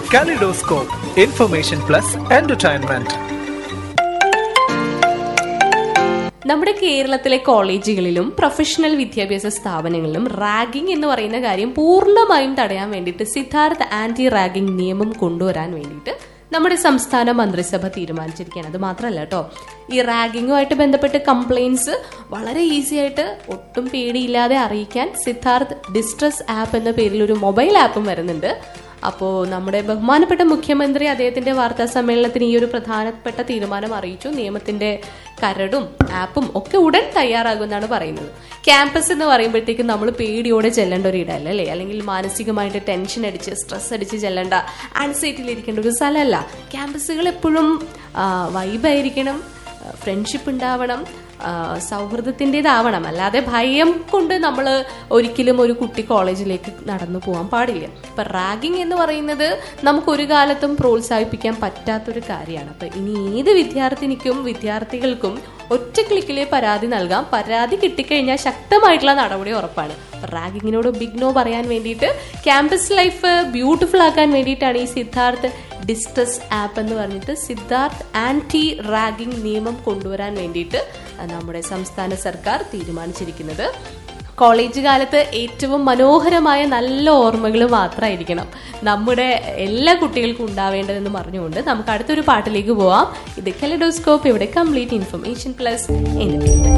kaleidoscope information plus entertainment നമ്മുടെ കേരളത്തിലെ കോളേജുകളിലും പ്രൊഫഷണൽ വിദ്യാഭ്യാസ സ്ഥാപനങ്ങളിലും റാഗിംഗ് എന്ന് പറയുന്ന കാര്യം പൂർണ്ണമായും തടയാൻ വേണ്ടിയിട്ട് സിദ്ധാർത്ഥ് ആന്റി റാഗിംഗ് നിയമം കൊണ്ടുവരാൻ വേണ്ടിയിട്ട് നമ്മുടെ സംസ്ഥാന മന്ത്രിസഭ തീരുമാനിച്ചിരിക്കുകയാണ് അത് മാത്രമല്ല കേട്ടോ ഈ റാഗിങ്ങുമായിട്ട് ബന്ധപ്പെട്ട് കംപ്ലയിൻസ് വളരെ ഈസി ആയിട്ട് ഒട്ടും പേടിയില്ലാതെ അറിയിക്കാൻ സിദ്ധാർത്ഥ് ഡിസ്ട്രസ് ആപ്പ് എന്ന പേരിൽ ഒരു മൊബൈൽ ആപ്പും വരുന്നുണ്ട് അപ്പോൾ നമ്മുടെ ബഹുമാനപ്പെട്ട മുഖ്യമന്ത്രി അദ്ദേഹത്തിന്റെ വാർത്താ സമ്മേളനത്തിന് ഈ ഒരു പ്രധാനപ്പെട്ട തീരുമാനം അറിയിച്ചു നിയമത്തിന്റെ കരടും ആപ്പും ഒക്കെ ഉടൻ തയ്യാറാകുമെന്നാണ് പറയുന്നത് ക്യാമ്പസ് എന്ന് പറയുമ്പോഴത്തേക്കും നമ്മൾ പേടിയോടെ ചെല്ലേണ്ട ഒരു ഇടമല്ല അല്ലേ അല്ലെങ്കിൽ മാനസികമായിട്ട് ടെൻഷൻ അടിച്ച് സ്ട്രെസ് അടിച്ച് ചെല്ലേണ്ട ആൻസൈറ്റിയിൽ ഇരിക്കേണ്ട ഒരു സ്ഥലമല്ല ക്യാമ്പസുകൾ എപ്പോഴും വൈബായിരിക്കണം ഫ്രണ്ട്ഷിപ്പ് ഉണ്ടാവണം ആ, സൗഹൃദത്തിൻ്റെതാവണം അല്ലാതെ ഭയം കൊണ്ട് നമ്മൾ ഒരിക്കലും ഒരു കുട്ടി കോളേജിലേക്ക് നടന്നു പോകാൻ പാടില്ല ഇപ്പൊ റാഗിങ് എന്ന് പറയുന്നത് നമുക്ക് ഒരു കാലത്തും പ്രോത്സാഹിപ്പിക്കാൻ പറ്റാത്തൊരു കാര്യമാണ് അപ്പൊ ഇനി ഏത് വിദ്യാർത്ഥിനിക്കും വിദ്യാർത്ഥികൾക്കും ഒറ്റ ക്ലിക്കിലെ പരാതി നൽകാം പരാതി കിട്ടിക്കഴിഞ്ഞാൽ ശക്തമായിട്ടുള്ള നടപടി ഉറപ്പാണ് റാഗിങ്ങിനോട് ബിഗ് നോ പറയാൻ വേണ്ടിയിട്ട് ക്യാമ്പസ് ലൈഫ് ബ്യൂട്ടിഫുൾ ആക്കാൻ വേണ്ടിയിട്ടാണ് ഈ സിദ്ധാർത്ഥ് ഡിസ്ട്രസ് ആപ്പ് എന്ന് പറഞ്ഞിട്ട് സിദ്ധാർത്ഥ് ആന്റി റാഗിംഗ് നിയമം കൊണ്ടുവരാൻ വേണ്ടിയിട്ട് നമ്മുടെ സംസ്ഥാന സർക്കാർ തീരുമാനിച്ചിരിക്കുന്നത് കോളേജ് കാലത്ത് ഏറ്റവും മനോഹരമായ നല്ല ഓർമ്മകൾ മാത്രമായിരിക്കണം നമ്മുടെ എല്ലാ കുട്ടികൾക്കും ഉണ്ടാവേണ്ടതെന്ന് പറഞ്ഞുകൊണ്ട് നമുക്ക് അടുത്തൊരു പാട്ടിലേക്ക് പോവാം ഇത് കെലഡോസ്കോപ്പ് ഇവിടെ കംപ്ലീറ്റ് ഇൻഫർമേഷൻ പ്ലസ് എന്റർടൈൻമെന്റ്